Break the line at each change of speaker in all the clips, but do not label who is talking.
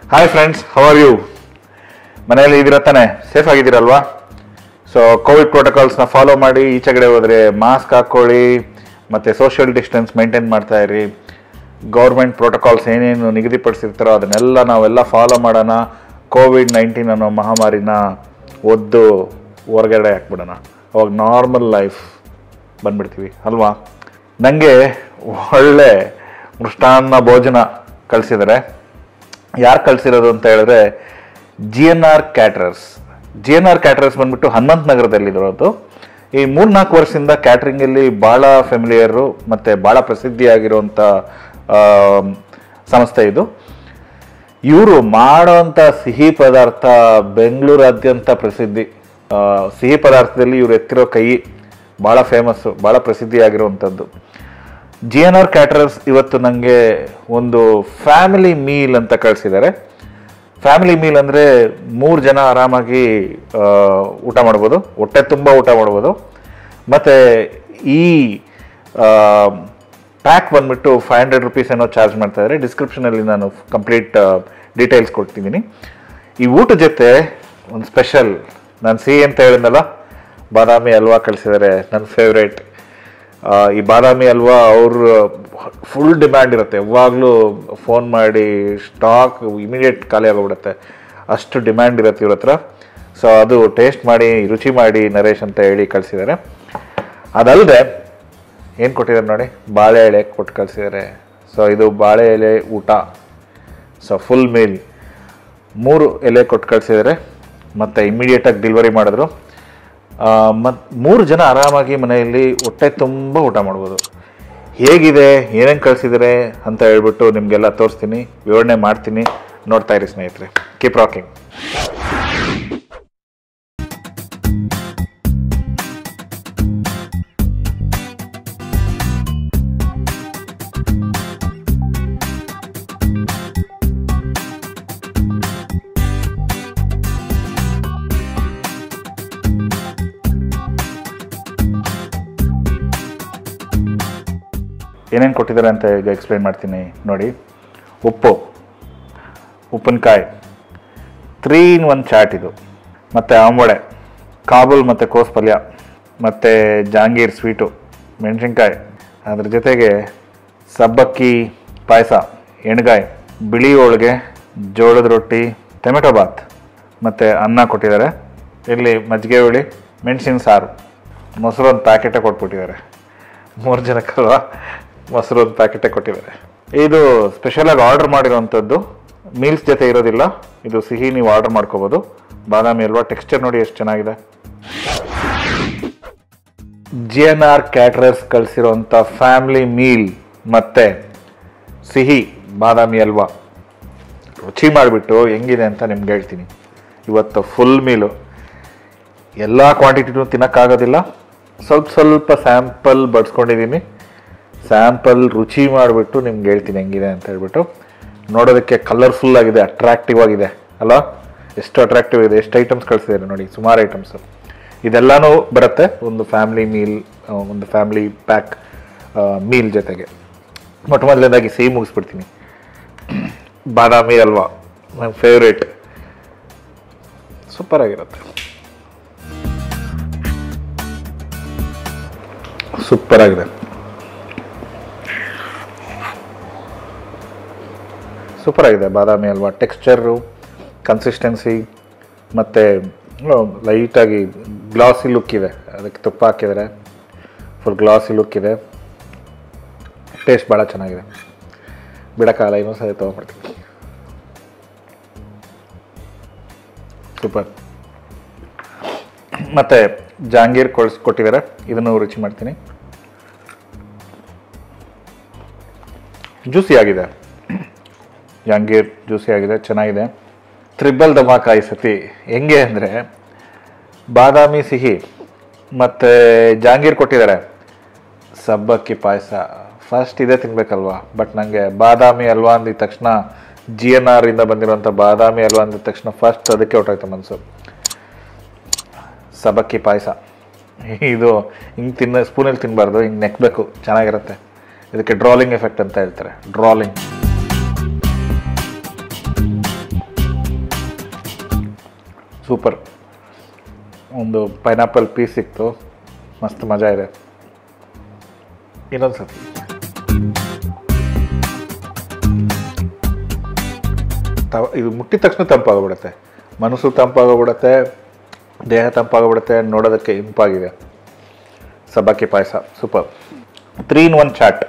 hi friends how are you ಮನೆಯಲ್ಲಿ ಇದ್ದೀರಾ ತಾನೆ ಸೇಫ್ ಆಗಿದ್ದೀರಲ್ವಾ ಸೊ ಕೋವಿಡ್ ಪ್ರೋಟೋಕಾಲ್ಸ್ನ ಫಾಲೋ ಮಾಡಿ ಈಚೆಗಡೆ ಹೋದರೆ ಮಾಸ್ಕ್ ಹಾಕ್ಕೊಳ್ಳಿ ಮತ್ತು ಸೋಷಿಯಲ್ ಡಿಸ್ಟೆನ್ಸ್ ಮೇಂಟೈನ್ ಮಾಡ್ತಾ ಇರಿ ಗೌರ್ಮೆಂಟ್ ಪ್ರೋಟೋಕಾಲ್ಸ್ ಏನೇನು ನಿಗದಿಪಡಿಸಿರ್ತಾರೋ ಅದನ್ನೆಲ್ಲ ನಾವೆಲ್ಲ ಫಾಲೋ ಮಾಡೋಣ ಕೋವಿಡ್ ನೈನ್ಟೀನ್ ಅನ್ನೋ ಮಹಾಮಾರಿನ ಒದ್ದು ಹೊರಗಡೆ ಹಾಕ್ಬಿಡೋಣ ಅವಾಗ ನಾರ್ಮಲ್ ಲೈಫ್ ಬಂದ್ಬಿಡ್ತೀವಿ ಅಲ್ವಾ ನನಗೆ ಒಳ್ಳೆ ಮೃಷ್ಟಾನ್ನ ಭೋಜನ ಕಳಿಸಿದ್ದಾರೆ ಯಾರು ಕಳಿಸಿರೋದು ಅಂತ ಹೇಳಿದ್ರೆ G N R caterers G N R caterers ಬಂದ್ಬಿಟ್ಟು ಹನುಮಂತ ನಗರದಲ್ಲಿರೋದು ಈ ಮೂರ್ನಾಲ್ಕು ವರ್ಷದಿಂದ ಕ್ಯಾಟ್ರಿಂಗಲ್ಲಿ ಭಾಳ ಫೆಮಿಲಿಯರು ಮತ್ತು ಭಾಳ ಪ್ರಸಿದ್ಧಿಯಾಗಿರುವಂಥ ಆ, ಸಂಸ್ಥೆ ಇದು ಇವರು ಮಾಡೋಂಥ ಸಿಹಿ ಪದಾರ್ಥ ಬೆಂಗಳೂರಾದ್ಯಂತ ಪ್ರಸಿದ್ಧಿ ಆ, ಸಿಹಿ ಪದಾರ್ಥದಲ್ಲಿ ಇವ್ರು ಎತ್ತಿರೋ ಕೈ ಭಾಳ ಫೇಮಸ್ಸು ಭಾಳ ಪ್ರಸಿದ್ಧಿಯಾಗಿರುವಂಥದ್ದು ಜಿ ಎನ್ ಆರ್ ಕ್ಯಾಟರರ್ಸ್ ಇವತ್ತು ನನಗೆ ಒಂದು ಫ್ಯಾಮಿಲಿ ಮೀಲ್ ಅಂತ ಕಳಿಸಿದ್ದಾರೆ ಫ್ಯಾಮಿಲಿ ಮೀಲ್ ಅಂದರೆ ಮೂರು ಜನ ಆರಾಮಾಗಿ ಆ, ಊಟ ಮಾಡ್ಬೋದು ಹೊಟ್ಟೆ ತುಂಬ ಊಟ ಮಾಡ್ಬೋದು ಮತ್ತು ಈ ಪ್ಯಾಕ್ ಬಂದ್ಬಿಟ್ಟು ಫೈವ್ ಹಂಡ್ರೆಡ್ ರುಪೀಸ್ ಏನೋ ಚಾರ್ಜ್ ಮಾಡ್ತಾ ಇದ್ದಾರೆ ಡಿಸ್ಕ್ರಿಪ್ಷನಲ್ಲಿ ನಾನು ಕಂಪ್ಲೀಟ್ ಡೀಟೇಲ್ಸ್ ಕೊಡ್ತಿದ್ದೀನಿ ಈ ಊಟ ಜೊತೆ ಒಂದು ಸ್ಪೆಷಲ್ ನಾನು ಸಿಹಿ ಅಂತ ಹೇಳಿದ್ನಲ್ಲ ಬಾದಾಮಿ ಹಲ್ವಾ ಕಳಿಸಿದ್ದಾರೆ ನನ್ನ ಫೇವ್ರೇಟ್ ಈ ಬಾದಾಮಿ ಹಲ್ವಾ ಅವ್ರ ಫುಲ್ ಡಿಮ್ಯಾಂಡ್ ಇರುತ್ತೆ ಯಾವಾಗಲೂ ಫೋನ್ ಮಾಡಿ ಸ್ಟಾಕ್ ಇಮಿಡಿಯೇಟ್ ಖಾಲಿ ಆಗೋಗ್ಬಿಡುತ್ತೆ ಅಷ್ಟು ಡಿಮ್ಯಾಂಡ್ ಇರುತ್ತೆ ಇವ್ರ ಹತ್ರ ಸೊ ಅದು ಟೇಸ್ಟ್ ಮಾಡಿ ರುಚಿ ಮಾಡಿ ನರೇಶ್ ಅಂತ ಹೇಳಿ ಕಳಿಸಿದ್ದಾರೆ ಅದಲ್ಲದೆ ಏನು ಕೊಟ್ಟಿದ್ದಾರೆ ನೋಡಿ ಬಾಳೆ ಎಲೆ ಕೊಟ್ಟು ಕಳಿಸಿದ್ದಾರೆ ಸೊ ಇದು ಬಾಳೆ ಎಲೆ ಊಟ ಸೊ ಫುಲ್ ಮೀಲ್ ಮೂರು ಎಲೆ ಕೊಟ್ಟು ಕಳಿಸಿದ್ದಾರೆ ಮತ್ತು ಇಮ್ಮಿಡಿಯೇಟಾಗಿ ಡೆಲಿವರಿ ಮಾಡಿದ್ರು ಮತ್ತು ಮೂರು ಜನ ಆರಾಮಾಗಿ ಮನೆಯಲ್ಲಿ ಹೊಟ್ಟೆ ತುಂಬ ಊಟ ಮಾಡ್ಬೋದು ಹೇಗಿದೆ ಏನೇನು ಕಳಿಸಿದ್ದಾರೆ ಅಂತ ಹೇಳ್ಬಿಟ್ಟು ನಿಮಗೆಲ್ಲ ತೋರಿಸ್ತೀನಿ ವಿವರಣೆ ಮಾಡ್ತೀನಿ ನೋಡ್ತಾ ಇರಿ ಸ್ನೇಹಿತರೆ ಕೀಪ್ ರಾಕಿಂಗ್ ಏನೇನು ಕೊಟ್ಟಿದ್ದಾರೆ ಅಂತ ಈಗ ಎಕ್ಸ್ಪ್ಲೈನ್ ಮಾಡ್ತೀನಿ ನೋಡಿ ಉಪ್ಪು ಉಪ್ಪಿನಕಾಯಿ ತ್ರೀ ಇನ್ ಒನ್ ಚಾಟ್ ಇದು ಮತ್ತು ಆಂಬೊಡೆ ಕಾಬೂಲ್ ಮತ್ತು ಕೋಸ್ ಪಲ್ಯ ಮತ್ತು ಜಾಂಗೀರ್ ಸ್ವೀಟು ಮೆಣಸಿನ್ಕಾಯಿ ಅದ್ರ ಜೊತೆಗೆ ಸಬ್ಬಕ್ಕಿ ಪಾಯಸ ಎಣ್ಗಾಯಿ ಬಿಳಿ ಹೋಳಿಗೆ ಜೋಳದ ರೊಟ್ಟಿ ಟೊಮೆಟೊ ಬಾತ್ ಮತ್ತು ಅನ್ನ ಕೊಟ್ಟಿದ್ದಾರೆ ಇಲ್ಲಿ ಮಜ್ಜಿಗೆ ಹುಳಿ ಮೆಣಸಿನ ಸಾರು ಮೊಸರು ಒಂದು ಪ್ಯಾಕೆಟೇ ಕೊಟ್ಬಿಟ್ಟಿದ್ದಾರೆ ಮೂರು ಜನಕ್ಕಲ್ವಾ ಮೊಸರು ಒಂದು ಪ್ಯಾಕೆಟೇ ಕೊಟ್ಟಿದ್ದಾರೆ ಇದು ಸ್ಪೆಷಲಾಗಿ ಆರ್ಡರ್ ಮಾಡಿರೋವಂಥದ್ದು ಮೀಲ್ಸ್ ಜೊತೆ ಇರೋದಿಲ್ಲ ಇದು ಸಿಹಿ ನೀವು ಆರ್ಡರ್ ಮಾಡ್ಕೋಬೋದು ಬಾದಾಮಿ ಅಲ್ವಾ ಟೆಕ್ಸ್ಚರ್ ನೋಡಿ ಎಷ್ಟು ಚೆನ್ನಾಗಿದೆ ಜಿ ಎನ್ ಆರ್ ಕ್ಯಾಟ್ರರ್ಸ್ ಕಳಿಸಿರೋಂಥ ಫ್ಯಾಮಿಲಿ ಮೀಲ್ ಮತ್ತು ಸಿಹಿ ಬಾದಾಮಿ ಅಲ್ವಾ ರುಚಿ ಮಾಡಿಬಿಟ್ಟು ಹೆಂಗಿದೆ ಅಂತ ನಿಮ್ಗೆ ಹೇಳ್ತೀನಿ ಇವತ್ತು ಫುಲ್ ಮೀಲು ಎಲ್ಲ ಕ್ವಾಂಟಿಟಿನೂ ತಿನ್ನೋಕ್ಕಾಗೋದಿಲ್ಲ ಸ್ವಲ್ಪ ಸ್ವಲ್ಪ ಸ್ಯಾಂಪಲ್ ಬಡ್ಸ್ಕೊಂಡಿದ್ದೀನಿ ಸ್ಯಾಂಪಲ್ ರುಚಿ ಮಾಡಿಬಿಟ್ಟು ನಿಮ್ಗೆ ಹೇಳ್ತೀನಿ ಹೆಂಗಿದೆ ಅಂತ ಹೇಳ್ಬಿಟ್ಟು ನೋಡೋದಕ್ಕೆ ಕಲರ್ಫುಲ್ ಆಗಿದೆ ಅಟ್ರಾಕ್ಟಿವ್ ಆಗಿದೆ ಅಲ್ಲ ಎಷ್ಟು ಅಟ್ರಾಕ್ಟಿವ್ ಇದೆ ಎಷ್ಟು ಐಟಮ್ಸ್ ಕಳಿಸಿದ್ದಾರೆ ನೋಡಿ ಸುಮಾರು ಐಟಮ್ಸು ಇದೆಲ್ಲನೂ ಬರುತ್ತೆ ಒಂದು ಫ್ಯಾಮಿಲಿ ಮೀಲ್ ಒಂದು ಫ್ಯಾಮಿಲಿ ಪ್ಯಾಕ್ ಮೀಲ್ ಜೊತೆಗೆ ಮೊಟ್ಟ ಮೊದಲನೇದಾಗಿ ಸಿಹಿ ಮುಗಿಸ್ಬಿಡ್ತೀನಿ ಬಾದಾಮಿ ಅಲ್ವಾ ನನ್ನ ಫೇವ್ರೇಟ್ ಸೂಪರ್ ಆಗಿರುತ್ತೆ ಸೂಪರ್ ಆಗಿದೆ ಸೂಪರ್ ಆಗಿದೆ ಬಾದಾಮಿ ಅಲ್ವಾ ಟೆಕ್ಸ್ಚರು ಕನ್ಸಿಸ್ಟೆನ್ಸಿ ಮತ್ತು ಲೈಟಾಗಿ ಗ್ಲಾಸಿ ಲುಕ್ ಇದೆ ಅದಕ್ಕೆ ತುಪ್ಪ ಹಾಕಿದ್ದಾರೆ ಫುಲ್ ಗ್ಲಾಸಿ ಲುಕ್ ಇದೆ ಟೇಸ್ಟ್ ಭಾಳ ಚೆನ್ನಾಗಿದೆ ಬಿಡೋಕ್ಕಾಗಲ್ಲ ಇನ್ನೊಂದು ಸರಿ ತೊಗೊಂಡ್ಬಿಡ್ತೀನಿ ಸೂಪರ್ ಮತ್ತು ಜಾಂಗೀರ್ ಕೊಳ್ಸ್ ಕೊಟ್ಟಿದ್ದಾರೆ ಇದನ್ನು ರುಚಿ ಮಾಡ್ತೀನಿ ಜ್ಯೂಸಿ ಆಗಿದೆ ಜಾಂಗೀರ್ ಜ್ಯೂಸಿ ಆಗಿದೆ ಚೆನ್ನಾಗಿದೆ ತ್ರಿಬಲ್ ಧಮಾಕ ಈ ಸತಿ ಹೆಂಗೆ ಅಂದರೆ ಬಾದಾಮಿ ಸಿಹಿ ಮತ್ತು ಜಾಂಗೀರ್ ಕೊಟ್ಟಿದ್ದಾರೆ ಸಬ್ಬಕ್ಕಿ ಪಾಯಸ ಫಸ್ಟ್ ಇದೇ ತಿನ್ಬೇಕಲ್ವಾ ಬಟ್ ನನಗೆ ಬಾದಾಮಿ ಹಲ್ವಾ ಅಂದಿದ ತಕ್ಷಣ ಜಿ ಎನ್ ಆರ್ ಇಂದ ಬಂದಿರುವಂಥ ಬಾದಾಮಿ ಹಲ್ವಾ ಅಂದಿದ ತಕ್ಷಣ ಫಸ್ಟ್ ಅದಕ್ಕೆ ಹೊರಟಾಯ್ತು ಮನಸ್ಸು ಸಬ್ಬಕ್ಕಿ ಪಾಯಸ ಇದು ಹಿಂಗೆ ತಿನ್ನ ಸ್ಪೂನಲ್ಲಿ ತಿನ್ನಬಾರ್ದು ಹಿಂಗೆ ನೆಕ್ಬೇಕು ಚೆನ್ನಾಗಿರುತ್ತೆ ಇದಕ್ಕೆ ಡ್ರಾಲಿಂಗ್ ಎಫೆಕ್ಟ್ ಅಂತ ಹೇಳ್ತಾರೆ ಡ್ರಾಲಿಂಗ್ ಸೂಪರ್ ಒಂದು ಪೈನಾಪಲ್ ಪೀಸ್ ಸಿಕ್ತು ಮಸ್ತ್ ಮಜಾ ಇದೆ ಇನ್ನೊಂದು ಸತಿ ತವ ಇದು ಮುಟ್ಟಿದ ತಕ್ಷಣ ತಂಪಾಗೋಗ್ಬಿಡುತ್ತೆ ಮನಸ್ಸು ತಂಪಾಗೋಗ್ಬಿಡುತ್ತೆ ದೇಹ ತಂಪಾಗೋಗ್ಬಿಡುತ್ತೆ ನೋಡೋದಕ್ಕೆ ಇಂಪಾಗಿದೆ ಸಬ್ಬಕ್ಕಿ ಪಾಯಸ super three in one chaat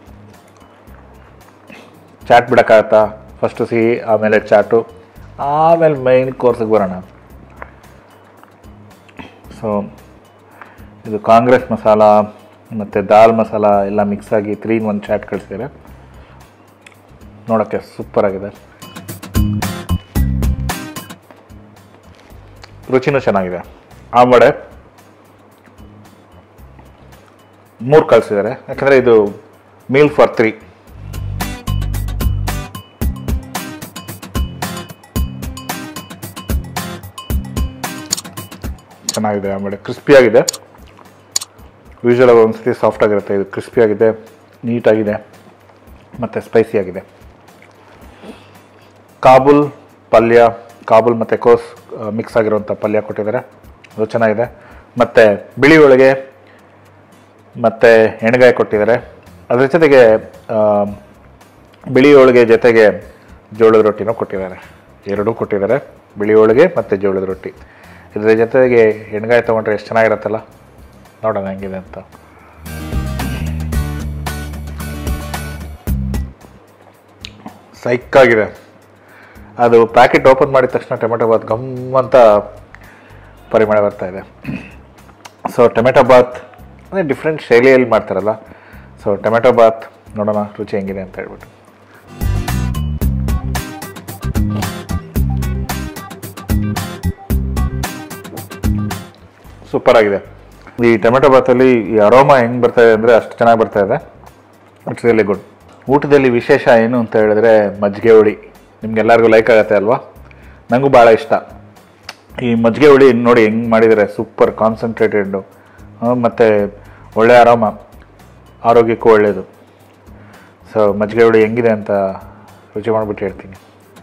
chaat ಬಿಡೋಕ್ಕಾಗತ್ತಾ ಫಸ್ಟು ಸಿಹಿ ಆಮೇಲೆ ಚಾಟು ಆಮೇಲೆ ಮೈನ್ ಕೋರ್ಸಿಗೆ ಬರೋಣ ಸೊ ಇದು ಕಾಂಗ್ರೆಸ್ ಮಸಾಲ ಮತ್ತು ದಾಲ್ ಮಸಾಲ ಎಲ್ಲ ಮಿಕ್ಸ್ ಆಗಿ ತ್ರೀ ಇನ್ ಒನ್ ಚಾಟ್ ಕಳಿಸಿದ್ದಾರೆ ನೋಡೋಕ್ಕೆ ಸೂಪರ್ ಆಗಿದೆ ರುಚಿನೂ ಚೆನ್ನಾಗಿದೆ ಆಂಬಡೆ ಮೂರು ಕಳಿಸಿದ್ದಾರೆ ಯಾಕಂದರೆ ಇದು ಮೀಲ್ ಫಾರ್ ತ್ರೀ ಚೆನ್ನಾಗಿದೆ ಆಮೇಲೆ ಕ್ರಿಸ್ಪಿಯಾಗಿದೆ ಯೂಶಲ್ ಆಗಿ ಒಂದ್ಸತಿ ಸಾಫ್ಟ್ ಆಗಿರುತ್ತೆ ಇದು ಕ್ರಿಸ್ಪಿಯಾಗಿದೆ ನೀಟಾಗಿದೆ ಮತ್ತು ಸ್ಪೈಸಿ ಆಗಿದೆ ಕಾಬೂಲ್ ಪಲ್ಯ ಕಾಬೂಲ್ ಮತ್ತು ಕೋಸ್ ಮಿಕ್ಸ್ ಆಗಿರುವಂಥ ಪಲ್ಯ ಕೊಟ್ಟಿದ್ದಾರೆ ಅದು ಚೆನ್ನಾಗಿದೆ ಮತ್ತು ಬಿಳಿ ಒಳಗೆ ಮತ್ತು ಎಣ್ಗಾಯಿ ಕೊಟ್ಟಿದ್ದಾರೆ ಅದ್ರ ಜೊತೆಗೆ ಆ, ಬಿಳಿ ಹೋಳಿಗೆ ಜೊತೆಗೆ ಜೋಳದ ರೊಟ್ಟಿನೂ ಕೊಟ್ಟಿದ್ದಾರೆ ಎರಡೂ ಕೊಟ್ಟಿದ್ದಾರೆ ಬಿಳಿ ಹೋಳಿಗೆ ಮತ್ತು ಜೋಳದ ರೊಟ್ಟಿ ಇದ್ರ ಜೊತೆಗೆ ಎಣ್ಗಾಯಿ ತೊಗೊಂಡ್ರೆ ಎಷ್ಟು ಚೆನ್ನಾಗಿರುತ್ತಲ್ಲ ನೋಡೋಣ ಹೆಂಗಿದೆ ಅಂತ ಸೈಕ್ಕಾಗಿದೆ ಅದು ಪ್ಯಾಕೆಟ್ ಓಪನ್ ಮಾಡಿದ ತಕ್ಷಣ ಟೊಮೆಟೊ ಬಾತ್ ಗಮ್ ಅಂತ ಪರಿಮಳ ಬರ್ತಾ ಇದೆ ಸೊ ಟೊಮೆಟೊ ಬಾತ್ ಅಂದರೆ ಡಿಫ್ರೆಂಟ್ ಶೈಲಿಯಲ್ಲಿ ಮಾಡ್ತಾರಲ್ಲ ಸೊ ಟೊಮೆಟೊ ಬಾತ್ ನೋಡೋಣ ರುಚಿ ಹೆಂಗಿದೆ ಅಂತ ಹೇಳ್ಬಿಟ್ಟು ಸೂಪರ್ ಆಗಿದೆ ಈ ಟೊಮೆಟೊ ಬಾತಲ್ಲಿ ಈ ಅರೋಮಾ ಹೆಂಗೆ ಬರ್ತಾ ಇದೆ ಅಂದರೆ ಅಷ್ಟು ಚೆನ್ನಾಗಿ ಬರ್ತಾ ಇದೆ ಇಟ್ಸ್ ರಿಯಲಿ ಗುಡ್ ಊಟದಲ್ಲಿ ವಿಶೇಷ ಏನು ಅಂತ ಹೇಳಿದ್ರೆ ಮಜ್ಜಿಗೆ ಹುಳಿ ನಿಮ್ಗೆಲ್ಲರಿಗೂ ಲೈಕ್ ಆಗುತ್ತೆ ಅಲ್ವಾ ನನಗೂ ಭಾಳ ಇಷ್ಟ ಈ ಮಜ್ಜಿಗೆ ಹುಳಿ ನೋಡಿ ಹೆಂಗೆ ಮಾಡಿದ್ದಾರೆ ಸೂಪರ್ ಕಾನ್ಸಂಟ್ರೇಟೆಡ್ಡು ಮತ್ತು ಒಳ್ಳೆ ಆರಾಮ ಆರೋಗ್ಯಕ್ಕೂ ಒಳ್ಳೆಯದು ಸೊ ಮಜ್ಜಿಗೆ ಹುಳಿ ಹೆಂಗಿದೆ ಅಂತ ರುಚಿ ಮಾಡಿಬಿಟ್ಟು ಹೇಳ್ತೀನಿ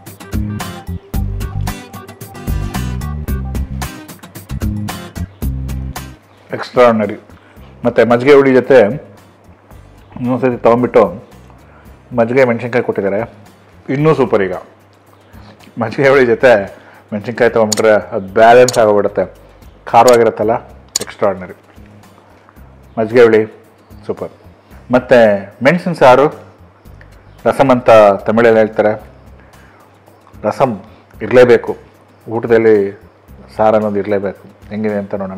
ಎಕ್ಸ್ಟ್ರಾರ್ನರಿ ಮತ್ತು ಮಜ್ಜಿಗೆ ಹುಳಿ ಜೊತೆ ಇನ್ನೊಂದ್ಸತಿ ತೊಗೊಂಬಿಟ್ಟು ಮಜ್ಜಿಗೆ ಮೆಣಸಿನ್ಕಾಯಿ ಕೊಟ್ಟಿದ್ದಾರೆ ಇನ್ನೂ ಸೂಪರ್ ಈಗ ಮಜ್ಜಿಗೆ ಹುಳಿ ಜೊತೆ ಮೆಣಸಿನ್ಕಾಯಿ ತೊಗೊಂಬಿಟ್ರೆ ಅದು ಬ್ಯಾಲೆನ್ಸ್ ಆಗೋಗ್ಬಿಡುತ್ತೆ ಖಾರವಾಗಿರುತ್ತಲ್ಲ ಎಕ್ಸ್ಟ್ರಾರ್ನರಿ ಮಜ್ಜಿಗೆ ಹುಳಿ ಸೂಪರ್ ಮತ್ತು ಮೆಣಸಿನ ಸಾರು ರಸಮ್ ಅಂತ ತಮಿಳಲ್ಲಿ ಹೇಳ್ತಾರೆ ರಸಮ್ ಇರಲೇಬೇಕು ಊಟದಲ್ಲಿ ಸಾರು ಅನ್ನೋದು ಇರಲೇಬೇಕು ಹೆಂಗಿದೆ ಅಂತ ನೋಡೋಣ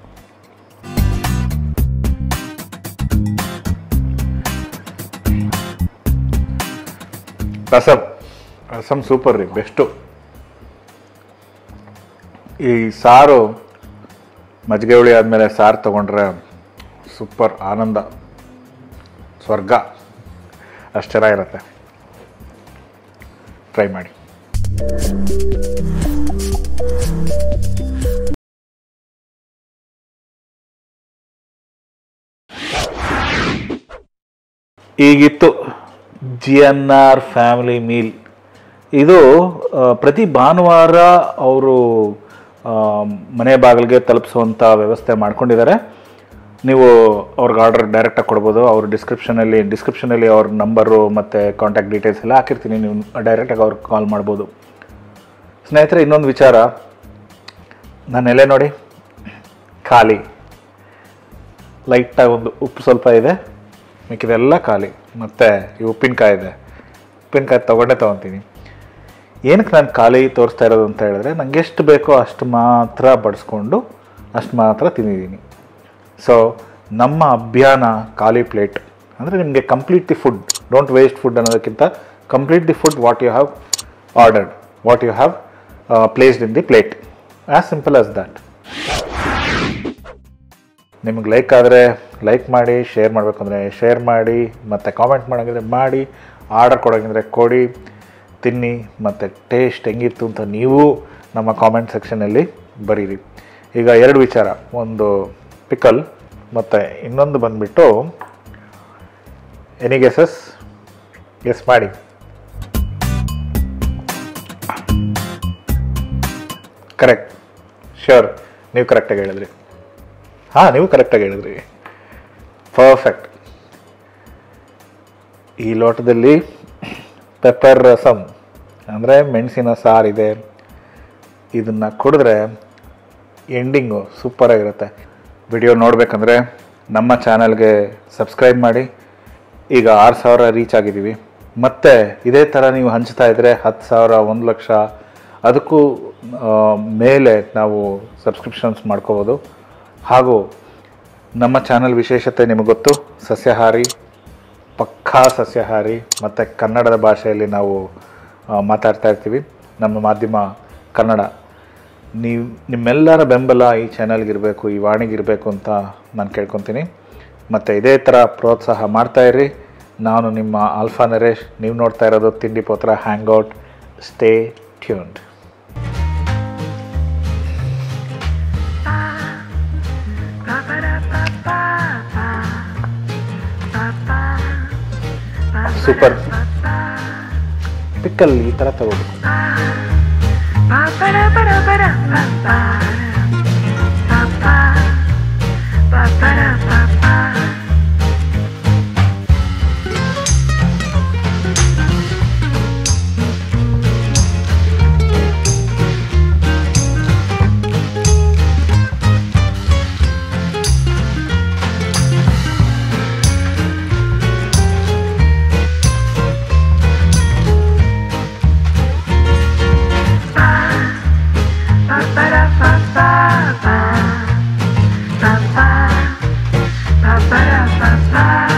ರಸಮ್ ರಸಮ್ ಸೂಪರ್ ರೀ ಬೆಸ್ಟು ಈ ಸಾರು ಮಜ್ಜಿಗೆ ಹುಳಿ ಆದಮೇಲೆ ಸಾರು ತೊಗೊಂಡ್ರೆ ಸೂಪರ್ ಆನಂದ ಸ್ವರ್ಗ ಅಷ್ಟು ಚೆನ್ನಾಗಿರುತ್ತೆ ಟ್ರೈ ಮಾಡಿ ಈಗಿತ್ತು G N R family meal ಇದು ಆ, ಪ್ರತಿ ಭಾನುವಾರ ಅವರು ಮನೆ ಬಾಗಿಲಿಗೆ ತಲುಪಿಸುವಂಥ ವ್ಯವಸ್ಥೆ ಮಾಡ್ಕೊಂಡಿದ್ದಾರೆ ನೀವು ಅವ್ರಿಗೆ ಆರ್ಡರ್ ಡೈರೆಕ್ಟಾಗಿ ಕೊಡ್ಬೋದು ಅವ್ರ ಡಿಸ್ಕ್ರಿಪ್ಷನಲ್ಲಿ ಡಿಸ್ಕ್ರಿಪ್ಷನಲ್ಲಿ ಅವ್ರ ನಂಬರು ಮತ್ತು ಕಾಂಟ್ಯಾಕ್ಟ್ ಡೀಟೇಲ್ಸ್ ಎಲ್ಲ ಹಾಕಿರ್ತೀನಿ ನೀವು ಡೈರೆಕ್ಟಾಗಿ ಅವ್ರಿಗೆ ಕಾಲ್ ಮಾಡ್ಬೋದು ಸ್ನೇಹಿತರೆ ಇನ್ನೊಂದು ವಿಚಾರ ನನ್ನ ಎಲೆ ನೋಡಿ ಖಾಲಿ ಲೈಟಾಗಿ ಒಂದು ಉಪ್ಪು ಸ್ವಲ್ಪ ಇದೆ ಮಿಕ್ಕಿದೆಲ್ಲ ಖಾಲಿ ಮತ್ತು ಈ ಉಪ್ಪಿನಕಾಯಿ ಇದೆ ಉಪ್ಪಿನಕಾಯಿ ತೊಗೊಂಡೇ ತೊಗೊತೀನಿ ಏನಕ್ಕೆ ನಾನು ಖಾಲಿ ತೋರಿಸ್ತಾ ಇರೋದು ಅಂತ ಹೇಳಿದ್ರೆ ನನಗೆ ಎಷ್ಟು ಬೇಕೋ ಅಷ್ಟು ಮಾತ್ರ ಬಡಿಸ್ಕೊಂಡು ಅಷ್ಟು ಮಾತ್ರ ತಿಂದಿದ್ದೀನಿ ಸೊ ನಮ್ಮ ಅಭಿಯಾನ ಖಾಲಿ ಪ್ಲೇಟ್ ಅಂದರೆ ನಿಮಗೆ complete the food don't waste food ಅನ್ನೋದಕ್ಕಿಂತ complete the food what you have ordered what you have placed in the plate as simple as that ನಿಮಗೆ ಲೈಕ್ ಆದರೆ ಲೈಕ್ ಮಾಡಿ ಶೇರ್ ಮಾಡಬೇಕು ಅಂದರೆ ಶೇರ್ ಮಾಡಿ ಮತ್ತು ಕಾಮೆಂಟ್ ಮಾಡೋಂಗಿದ್ರೆ ಮಾಡಿ ಆರ್ಡರ್ ಕೊಡೋಂಗಿದ್ರೆ ಕೊಡಿ ತಿನ್ನಿ ಮತ್ತು ಟೇಸ್ಟ್ ಹೆಂಗಿತ್ತು ಅಂತ ನೀವು ನಮ್ಮ ಕಾಮೆಂಟ್ ಸೆಕ್ಷನಲ್ಲಿ ಬರೀರಿ ಈಗ ಎರಡು ವಿಚಾರ ಒಂದು ಪಿಕಲ್ ಮತ್ತು ಇನ್ನೊಂದು ಬಂದುಬಿಟ್ಟು ಎನಿ ಗೆಸಸ್ ಗೆಸ್ ಮಾಡಿ ಕರೆಕ್ಟ್ ಶ್ಯೂರ್ ನೀವು ಕರೆಕ್ಟಾಗಿ ಹೇಳಿದ್ರಿ ಹಾಂ ನೀವು ಕರೆಕ್ಟಾಗಿ ಹೇಳಿದ್ರಿ ಪರ್ಫೆಕ್ಟ್ ಈ ಲೋಟದಲ್ಲಿ ಪೆಪ್ಪರ್ ರಸಮ್ ಅಂದರೆ ಮೆಣಸಿನ ಸಾರಿದೆ ಇದನ್ನು ಕುಡಿದ್ರೆ ಎಂಡಿಂಗು ಸೂಪರಾಗಿರುತ್ತೆ ವಿಡಿಯೋ ನೋಡಬೇಕಂದ್ರೆ ನಮ್ಮ ಚಾನಲ್ಗೆ ಸಬ್ಸ್ಕ್ರೈಬ್ ಮಾಡಿ ಈಗ ಆರು ಸಾವಿರ ರೀಚ್ ಆಗಿದ್ದೀವಿ ಮತ್ತು ಇದೇ ಥರ ನೀವು ಹಂಚ್ತಾ ಇದ್ದರೆ ಹತ್ತು ಸಾವಿರ ಒಂದು ಲಕ್ಷ ಅದಕ್ಕೂ ಆ, ಮೇಲೆ ನಾವು ಸಬ್ಸ್ಕ್ರಿಪ್ಷನ್ಸ್ ಮಾಡ್ಕೋಬೋದು ಹಾಗೂ ನಮ್ಮ ಚಾನಲ್ ವಿಶೇಷತೆ ನಿಮಗೆ ಗೊತ್ತು ಸಸ್ಯಾಹಾರಿ ಪಕ್ಕಾ ಸಸ್ಯಾಹಾರಿ ಮತ್ತು ಕನ್ನಡದ ಭಾಷೆಯಲ್ಲಿ ನಾವು ಆ, ಮಾತಾಡ್ತಾ ಇರ್ತೀವಿ ನಮ್ಮ ಮಾಧ್ಯಮ ಕನ್ನಡ ನೀವು ನಿಮ್ಮೆಲ್ಲರ ಬೆಂಬಲ ಈ ಚಾನಲ್ಗಿರಬೇಕು ಈ ವಾಣಿಗಿರಬೇಕು ಅಂತ ನಾನು ಕೇಳ್ಕೊತೀನಿ ಮತ್ತು ಇದೇ ಥರ ಪ್ರೋತ್ಸಾಹ ಮಾಡ್ತಾ ಇರ್ರಿ ನಾನು ನಿಮ್ಮ ಆಲ್ಫಾ ನರೇಶ್ ನೀವು ನೋಡ್ತಾ ಇರೋದು ತಿಂಡಿ ಪೋತ್ರ hangout stay tuned super pickle ಈ ಥರ ತಗೋಬೇಕು
Ba-ba-da-ba-ba